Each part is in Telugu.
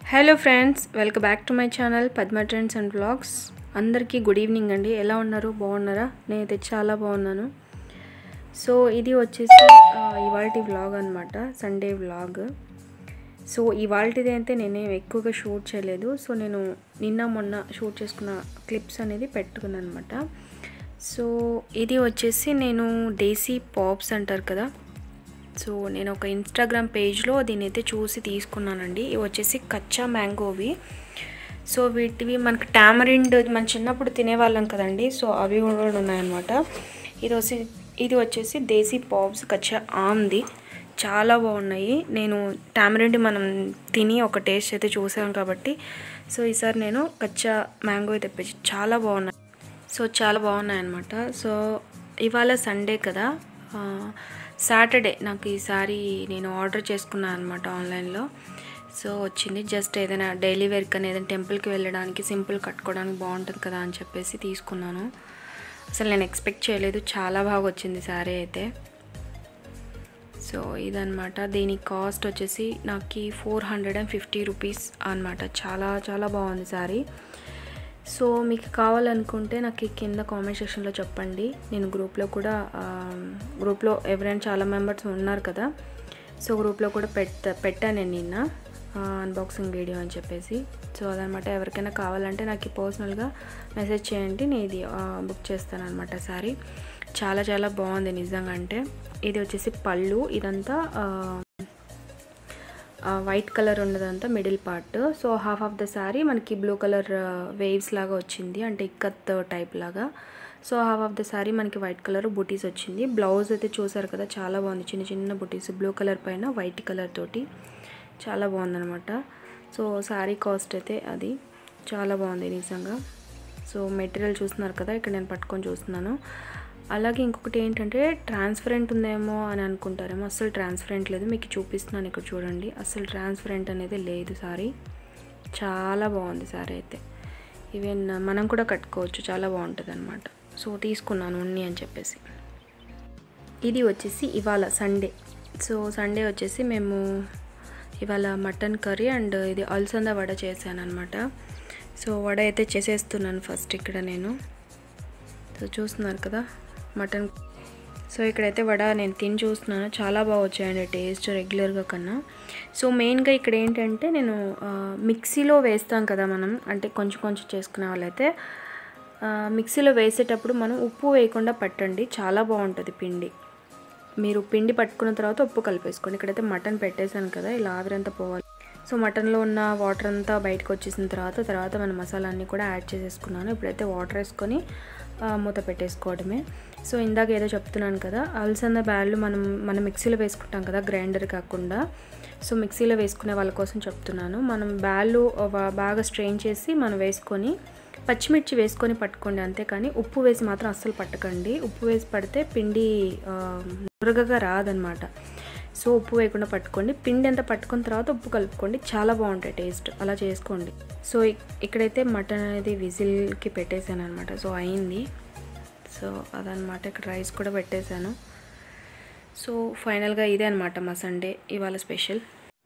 hello friends welcome back to my channel Padma trends and vlogs అందరికీ గుడ్ ఈవినింగ్ అండి ఎలా ఉన్నారు బాగున్నారా నేనైతే చాలా బాగున్నాను సో ఇది వచ్చేసి ఇవాల్టి వ్లాగ్ అనమాట సండే వ్లాగ్ సో ఇవాల్టిది అయితే నేనే ఎక్కువగా షూట్ చేయలేదు సో నేను నిన్న మొన్న షూట్ చేసుకున్న క్లిప్స్ అనేది పెట్టుకున్నాను అనమాట సో ఇది వచ్చేసి నేను దేశీ పాప్స్ అంటారు కదా సో నేను ఒక ఇన్స్టాగ్రామ్ పేజ్లో దీని అయితే చూసి తీసుకున్నానండి ఇవి వచ్చేసి కచ్చా మ్యాంగోవి సో వీటివి మనకి టామరిండ్ మన చిన్నప్పుడు తినేవాళ్ళం కదండి సో అవి కూడా ఉన్నాయన్నమాట ఇది వచ్చి ఇది వచ్చేసి దేశీ పాప్స్ కచ్చా ఆమ్ది చాలా బాగున్నాయి నేను టామరిండ్ మనం తిని ఒక టేస్ట్ అయితే చూసాం కాబట్టి సో ఈసారి నేను కచ్చా మ్యాంగో తెప్పించి చాలా బాగున్నాయి సో చాలా బాగున్నాయి అనమాట సో ఇవాళ సండే కదా సాటర్డే నాకు ఈసారి నేను ఆర్డర్ చేసుకున్నాను అనమాట ఆన్లైన్లో సో వచ్చింది జస్ట్ ఏదైనా డైలీ వేర్క్ అని ఏదైనా టెంపుల్కి వెళ్ళడానికి సింపుల్ కట్టుకోవడానికి బాగుంటుంది కదా అని చెప్పేసి తీసుకున్నాను అసలు నేను ఎక్స్పెక్ట్ చేయలేదు చాలా బాగా వచ్చింది శారీ అయితే సో ఇదనమాట దీని కాస్ట్ వచ్చేసి నాకు four hundred and fifty rupees అనమాట చాలా చాలా బాగుంది శారీ సో మీకు కావాలనుకుంటే నాకు ఈ కింద కామెంట్ సెక్షన్లో చెప్పండి నేను గ్రూప్లో కూడా గ్రూప్లో ఎవరైనా చాలా మెంబర్స్ ఉన్నారు కదా సో గ్రూప్లో కూడా పెట్ట పెట్టాను నేను నిన్న అన్బాక్సింగ్ వీడియో అని చెప్పేసి సో అదనమాట ఎవరికైనా కావాలంటే నాకు పర్సనల్గా మెసేజ్ చేయండి నేను ఇది బుక్ చేస్తాను అనమాట సారీ చాలా చాలా బాగుంది నిజంగా అంటే ఇది వచ్చేసి పళ్ళు ఇదంతా వైట్ కలర్ ఉన్నదంతా middle part so half of the sari మనకి బ్లూ కలర్ వేవ్స్ లాగా వచ్చింది అంటే ఇక్కత్ టైప్ లాగా so half of the sari మనకి వైట్ కలర్ బుటీస్ వచ్చింది బ్లౌజ్ అయితే చూసారు కదా చాలా బాగుంది చిన్న చిన్న బుటీస్ బ్లూ కలర్ పైన వైట్ కలర్ తోటి చాలా బాగుందనమాట సో శారీ కాస్ట్ అయితే అది చాలా బాగుంది నిజంగా సో మెటీరియల్ చూస్తున్నారు కదా ఇక్కడ నేను పట్టుకొని చూస్తున్నాను అలాగే ఇంకొకటి ఏంటంటే ట్రాన్స్పరెంట్ ఉందేమో అని అనుకుంటారేమో అస్సలు ట్రాన్స్పరెంట్ లేదు మీకు చూపిస్తున్నాను ఇక్కడ చూడండి అస్సలు ట్రాన్స్పరెంట్ అనేది లేదు సారీ చాలా బాగుంది సారీ అయితే ఈవెన్ మనం కూడా కట్టుకోవచ్చు చాలా బాగుంటుంది అనమాట సో తీసుకున్నాను ఉన్ని అని చెప్పేసి ఇది వచ్చేసి ఇవాళ సండే సో సండే వచ్చేసి మేము ఇవాళ మటన్ కర్రీ అండ్ ఇది అల్సంద వడ చేశాను అనమాట సో వడ అయితే చేసేస్తున్నాను ఫస్ట్ ఇక్కడ నేను సో చూస్తున్నారు కదా మటన్ సో ఇక్కడైతే వడ నేను తిని చూస్తున్నాను చాలా బాగా వచ్చాయండి టేస్ట్ రెగ్యులర్గా కన్నా సో మెయిన్గా ఇక్కడ ఏంటంటే నేను మిక్సీలో వేస్తాం కదా మనం అంటే కొంచెం కొంచెం చేసుకునే వాళ్ళైతే మిక్సీలో వేసేటప్పుడు మనం ఉప్పు వేయకుండా పట్టండి చాలా బాగుంటుంది పిండి మీరు పిండి పట్టుకున్న తర్వాత ఉప్పు కలిపేసుకోండి ఇక్కడైతే మటన్ పెట్టేశాను కదా ఇలా ఆవిరంతా పోవాలి సో మటన్లో ఉన్న వాటర్ అంతా బయటకు వచ్చేసిన తర్వాత తర్వాత మన మసాలా అన్నీ కూడా యాడ్ చేసేసుకున్నాను ఇప్పుడైతే వాటర్ వేసుకొని మూత పెట్టేసుకోవడమే సో ఇందాక ఏదో చెప్తున్నాను కదా అలసంద బ్యాళ్ళు మనం మనం మిక్సీలో వేసుకుంటాం కదా గ్రైండర్ కాకుండా సో మిక్సీలో వేసుకునే వాళ్ళ కోసం చెప్తున్నాను మనం బ్యాళ్ళు బాగా స్ట్రెయిన్ చేసి మనం వేసుకొని పచ్చిమిర్చి వేసుకొని పట్టుకోండి అంతేకాని ఉప్పు వేసి మాత్రం అస్సలు పట్టకండి ఉప్పు వేసి పడితే పిండి నురగగా రాదనమాట సో ఉప్పు వేయకుండా పట్టుకోండి పిండి ఎంత పట్టుకున్న తర్వాత ఉప్పు కలుపుకోండి చాలా బాగుంటాయి టేస్ట్ అలా చేసుకోండి సో ఇక్కడైతే మటన్ అనేది విజిల్కి పెట్టేశాను అనమాట సో అయింది సో అదనమాట ఇక్కడ రైస్ కూడా పెట్టేశాను సో ఫైనల్గా ఇదే అనమాట మా సండే ఇవాళ స్పెషల్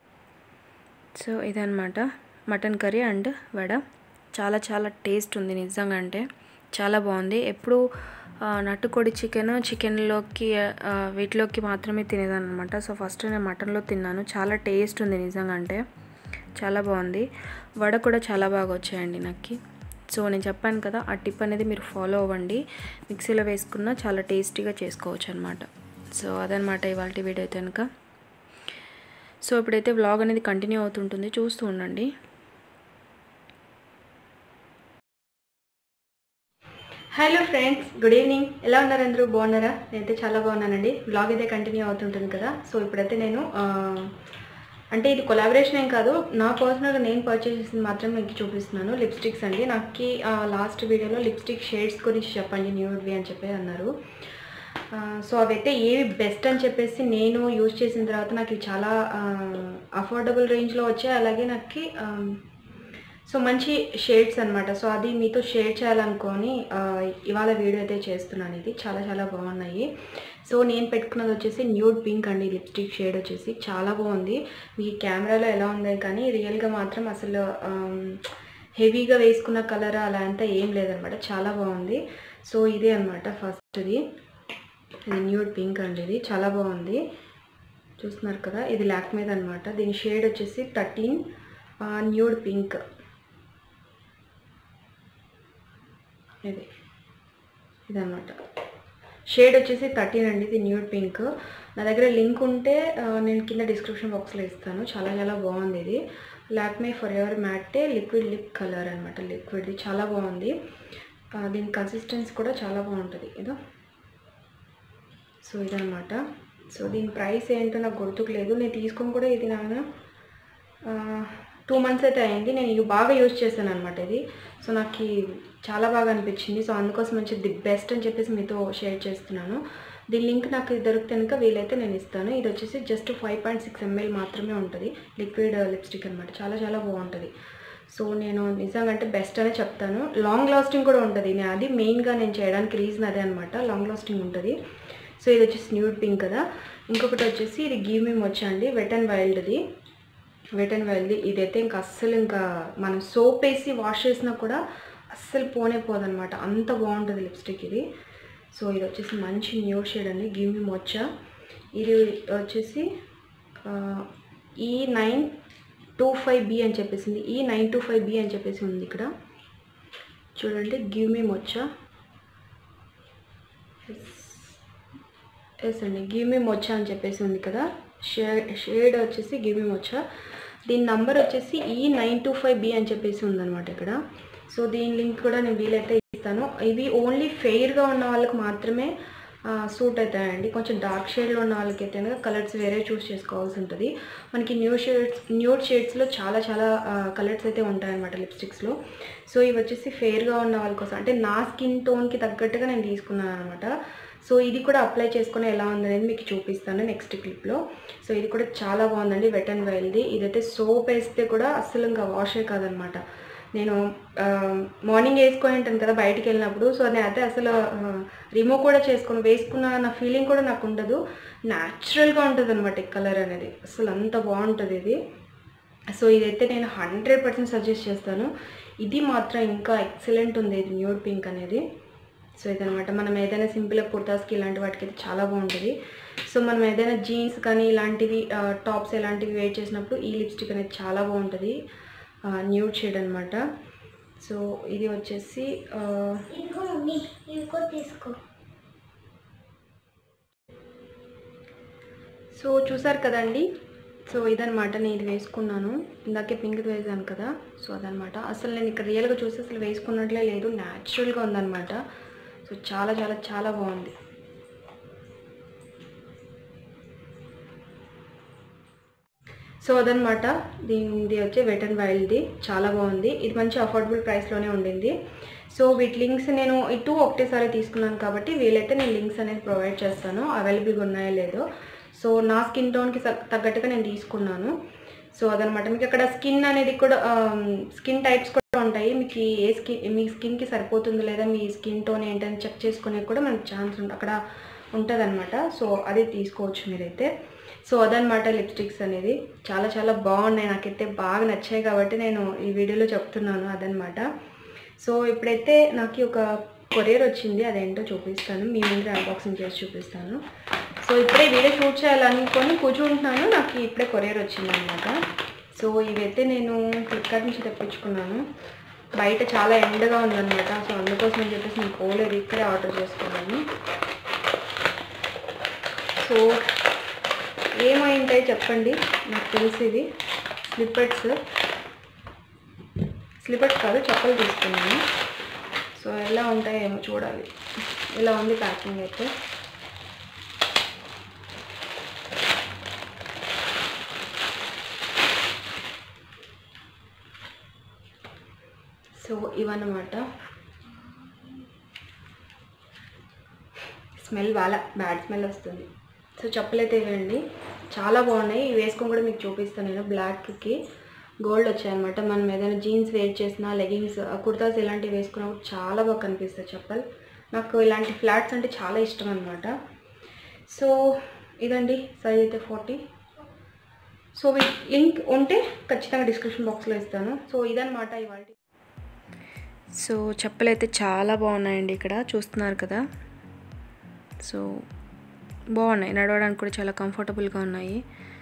సో ఇదనమాట మటన్ కర్రీ అండ్ వడ చాలా చాలా టేస్ట్ ఉంది నిజంగా అంటే చాలా బాగుంది ఎప్పుడు నట్టుకోడి చికెన్ చికెన్లోకి వీటిలోకి మాత్రమే తినేదాన్ని అనమాట సో ఫస్ట్ నేను మటన్లో తిన్నాను చాలా టేస్ట్ ఉంది నిజంగా అంటే చాలా బాగుంది వడ కూడా చాలా బాగా వచ్చాయండి నాకు సో నేను చెప్పాను కదా ఆ టిప్ అనేది మీరు ఫాలో అవ్వండి మిక్సీలో వేసుకున్న చాలా టేస్టీగా చేసుకోవచ్చు అనమాట సో అదనమాట ఇవాళ వీడియో అయితే కనుక సో ఇప్పుడైతే వ్లాగ్ అనేది కంటిన్యూ అవుతుంటుంది చూస్తూ ఉండండి హలో ఫ్రెండ్స్ గుడ్ ఈవినింగ్ ఎలా ఉన్నారు అందరూ బాగున్నారా నేనైతే చాలా బాగున్నానండి బ్లాగ్ అయితే కంటిన్యూ అవుతుంటుంది కదా సో ఇప్పుడైతే నేను అంటే ఇది కొలాబరేషన్ ఏం కాదు నా పర్సనల్గా నేను పర్చేస్ చేసింది మాత్రం మీకు చూపిస్తున్నాను లిప్స్టిక్స్ అండి నాకు లాస్ట్ వీడియోలో లిప్స్టిక్ షేడ్స్ గురించి చెప్పండి న్యూడ్వి అని చెప్పి అన్నారు సో అవైతే ఏవి బెస్ట్ అని చెప్పేసి నేను యూజ్ చేసిన తర్వాత నాకు చాలా అఫోర్డబుల్ రేంజ్లో వచ్చాయి అలాగే నాకు సో మంచి షేడ్స్ అనమాట సో అది మీతో షేర్ చేయాలనుకొని ఆ, ఇవాళ వీడియో అయితే చేస్తున్నాను ఇది చాలా చాలా బాగున్నాయి సో నేను పెట్టుకున్నది వచ్చేసి న్యూడ్ పింక్ అండి లిప్స్టిక్ షేడ్ వచ్చేసి చాలా బాగుంది మీ కెమెరాలో ఎలా ఉంది కానీ రియల్గా మాత్రం అసలు హెవీగా వేసుకున్న కలర్ అలా అంతా ఏం లేదనమాట చాలా బాగుంది సో ఇదే అనమాట ఫస్ట్ది ఇది న్యూడ్ పింక్ అండి ఇది చాలా బాగుంది చూస్తున్నారు కదా ఇది లాక్ మీద అనమాట దీని షేడ్ వచ్చేసి థర్టీన్ న్యూడ్ పింక్ ఇది ఇదన్నమాట షేడ్ వచ్చేసి థర్టీన్ అండి ఇది న్యూడ్ పింక్ నా దగ్గర లింక్ ఉంటే ఆ, నేను కింద డిస్క్రిప్షన్ బాక్స్లో ఇస్తాను చాలా చాలా బాగుంది ఇది Lakme forever matte liquid lip colour అనమాట లిక్విడ్ది చాలా బాగుంది ఆ, దీని కన్సిస్టెన్సీ కూడా చాలా బాగుంటుంది ఇదో సో ఇదనమాట సో దీని ప్రైస్ ఏంటో నాకు గుర్తుకు లేదు నేను తీసుకొని కూడా ఇది నాన్న టూ మంత్స్ అయితే అయింది నేను ఇవి బాగా యూజ్ చేశాను అనమాట ఇది సో నాకు ఈ చాలా బాగా అనిపించింది సో అందుకోసం మంచి ది బెస్ట్ అని చెప్పేసి మీతో షేర్ చేస్తున్నాను దీని లింక్ నాకు దొరికితే కనుక వీలైతే నేను ఇస్తాను ఇది వచ్చేసి just five point six ML మాత్రమే ఉంటుంది లిక్విడ్ లిప్స్టిక్ అనమాట చాలా చాలా బాగుంటుంది సో నేను నిజంగా అంటే బెస్ట్ అనే చెప్తాను లాంగ్ లాస్టింగ్ కూడా ఉంటుంది నేను అది మెయిన్గా నేను చేయడానికి రీజన్ అదే అనమాట లాంగ్ లాస్టింగ్ ఉంటుంది సో ఇది వచ్చేసి న్యూడ్ పింక్ కదా ఇంకొకటి వచ్చేసి ఇది గివ్ మేము వచ్చండి వెట్ అండ్ వైల్డ్ది వెట్ అండ్ వైల్డ్ది ఇదైతే ఇంకా అస్సలు ఇంకా మనం సోప్ వేసి వాష్ చేసినా కూడా అస్సలు పోనే పోదనమాట అంత బాగుంటుంది లిప్స్టిక్ ఇది సో ఇది వచ్చేసి మంచి న్యూడ్ షేడ్ అండి గివ్ మీ మొచ్చా ఇది వచ్చేసి ఈ నైన్ టూ ఫైవ్ బి అని చెప్పేసింది ఈ నైన్ టూ ఫైవ్ బి అని చెప్పేసి ఉంది ఇక్కడ చూడండి గివ్ మీ మొచ్చా ఎస్ అండి గివ్ మీ మొచ్చా అని చెప్పేసి ఉంది కదా షేడ్ షేడ్ వచ్చేసి గివ్ మీ మొచ్చా దీని నంబర్ వచ్చేసి ఈ నైన్ టూ ఫైవ్ బి అని చెప్పేసి ఉందన్నమాట ఇక్కడ సో దీని లింక్ కూడా నేను వీలైతే ఇస్తాను ఇవి ఓన్లీ ఫెయిర్గా ఉన్న వాళ్ళకి మాత్రమే సూట్ అవుతాయండి కొంచెం డార్క్ షేడ్లో ఉన్న వాళ్ళకి అయితే కనుక కలర్స్ వేరే చూస్ చేసుకోవాల్సి ఉంటుంది మనకి న్యూ షేడ్స్ న్యూడ్ షేడ్స్లో చాలా చాలా కలర్స్ అయితే ఉంటాయన్నమాట లిప్స్టిక్స్లో సో ఇవి వచ్చేసి ఫెయిర్గా ఉన్న వాళ్ళ కోసం అంటే నా స్కిన్ టోన్కి తగ్గట్టుగా నేను తీసుకున్నాను అనమాట సో ఇది కూడా అప్లై చేసుకుని ఎలా ఉందనేది మీకు చూపిస్తాను నెక్స్ట్ క్లిప్లో సో ఇది కూడా చాలా బాగుందండి వెట్ అండ్ వైల్డ్ది ఇదైతే సోప్ వేస్తే కూడా అస్సలు ఇంకా వాషే కాదనమాట నేను మార్నింగ్ వేసుకొని ఉంటాను కదా బయటికి వెళ్ళినప్పుడు సో నేను అయితే అసలు రిమూవ్ కూడా చేసుకొని వేసుకున్న నా ఫీలింగ్ కూడా నాకు ఉండదు న్యాచురల్గా ఉంటుంది అనమాట ఈ కలర్ అనేది అసలు అంత బాగుంటుంది ఇది సో ఇదైతే నేను హండ్రెడ్ పర్సెంట్ సజెస్ట్ చేస్తాను ఇది మాత్రం ఇంకా ఎక్సలెంట్ ఉంది ఇది న్యూడ్ పింక్ అనేది సో ఇదనమాట మనం ఏదైనా సింపుల్గా కుర్తాస్కి ఇలాంటి వాటికి అయితే చాలా బాగుంటుంది సో మనం ఏదైనా జీన్స్ కానీ ఇలాంటివి టాప్స్ ఇలాంటివి వేర్ చేసినప్పుడు ఈ లిప్స్టిక్ అనేది చాలా బాగుంటుంది న్యూడ్ షేడ్ అనమాట సో ఇది వచ్చేసి ఆ, ఇదిగో మమ్మీ ఇవి కూడా తీసుకో సో చూసారు కదండి సో ఇదనమాట నేను ఇది వేసుకున్నాను ఇందాకే పింక్ వేసాను కదా సో అదనమాట అసలు నేను ఇక్కడ రియల్గా చూసి అసలు వేసుకున్నట్లే లేదు న్యాచురల్గా ఉందన్నమాట సో చాలా చాలా చాలా బాగుంది సో అదనమాట దీనిది వచ్చి వెట్ అండ్ వైల్డ్ది చాలా బాగుంది ఇది మంచి అఫోర్డబుల్ ప్రైస్లోనే ఉండింది సో వీటి లింక్స్ నేను ఈ టూ ఒకటేసారి తీసుకున్నాను కాబట్టి వీలైతే నేను లింక్స్ అనేది ప్రొవైడ్ చేస్తాను అవైలబుల్గా ఉన్నాయో లేదో సో నా స్కిన్ టోన్కి తగ్గట్టుగా నేను తీసుకున్నాను సో అదనమాట మీకు అక్కడ స్కిన్ అనేది కూడా స్కిన్ టైప్స్ కూడా ఉంటాయి మీకు ఏ స్కిన్ మీ స్కిన్కి సరిపోతుంది లేదా మీ స్కిన్ టోన్ ఏంటని చెక్ చేసుకునే కూడా మనకు ఛాన్స్ ఉంటుంది అక్కడ ఉంటుంది అనమాట సో అది తీసుకోవచ్చు మీరైతే సో అదనమాట లిప్స్టిక్స్ అనేది చాలా చాలా బాగున్నాయి నాకైతే బాగా నచ్చాయి కాబట్టి నేను ఈ వీడియోలో చెప్తున్నాను అదనమాట సో ఇప్పుడైతే నాకు ఒక కొరియర్ వచ్చింది అదేంటో చూపిస్తాను మీ ముందు అన్బాక్సింగ్ చేసి చూపిస్తాను సో ఇప్పుడే వీడియో షూట్ చేయాలనుకొని కూర్చుంటున్నాను నాకు ఇప్పుడే కొరియర్ వచ్చింది అనమాట సో ఇవైతే నేను ఫ్లిప్కార్ట్ నుంచి తెప్పించుకున్నాను బయట చాలా ఎండగా ఉందన్నమాట సో అందుకోసం అని చెప్పేసి నేను పోలేదు ఇక్కడే ఆర్డర్ చేసుకున్నాను సో ఏమై ఉంటాయి చెప్పండి నాకు తెలిసి ఇది స్లిప్పర్స్ స్లిప్పర్స్ కాదు చెప్పలు తీసుకున్నాను సో ఎలా ఉంటాయేమో చూడాలి ఇలా ఉంది ప్యాకింగ్ అయితే సో ఇవన్నమాట స్మెల్ బాగా బ్యాడ్ స్మెల్ వస్తుంది సో చెప్పులైతే ఇవ్వండి చాలా బాగున్నాయి ఇవి వేసుకొని కూడా మీకు చూపిస్తాను నేను బ్లాక్కి గోల్డ్ వచ్చాయన్నమాట మనం ఏదైనా జీన్స్ వేర్ చేసినా లెగిన్స్ కుర్తాస్ ఇలాంటివి వేసుకున్నా కూడా చాలా బాగా కనిపిస్తాయి చెప్పలు నాకు ఇలాంటి ఫ్లాట్స్ అంటే చాలా ఇష్టం అనమాట సో ఇదండి సైజ్ అయితే ఫార్టీ సో వీటి లింక్ ఉంటే ఖచ్చితంగా డిస్క్రిప్షన్ బాక్స్లో ఇస్తాను సో ఇదనమాట ఇవాళ సో చెప్పులు అయితే చాలా బాగున్నాయండి ఇక్కడ చూస్తున్నారు కదా సో బాగున్నాయి నడవడానికి కూడా చాలా కంఫర్టబుల్గా ఉన్నాయి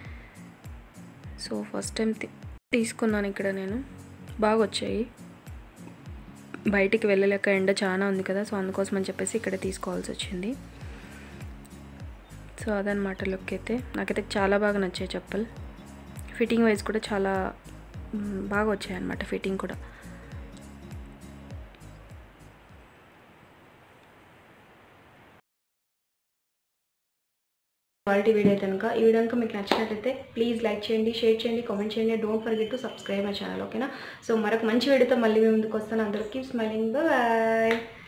సో ఫస్ట్ టైం తీసుకున్నాను ఇక్కడ నేను బాగా వచ్చాయి బయటికి వెళ్ళలేక ఎండ చాలా ఉంది కదా సో అందుకోసం అని చెప్పేసి ఇక్కడ తీసుకోవాల్సి వచ్చింది సో అదనమాట లుక్ అయితే నాకైతే చాలా బాగా నచ్చాయి చెప్పలు ఫిట్టింగ్ వైజ్ కూడా చాలా మ్, బాగా వచ్చాయి అనమాట ఫిట్టింగ్ కూడా క్వాలిటీ వీడియో కనుక ఈ వీడియో కనుక మీకు నచ్చినట్లయితే ప్లీజ్ లైక్ చేయండి షేర్ చేయండి కామెంట్ చేయండి don't forget to subscribe my channel ఓకేనా సో మరొక మంచి వీడియోతో మళ్ళీ మీ ముందుకు వస్తాను అందరికీ స్మైలింగ్ బాయ్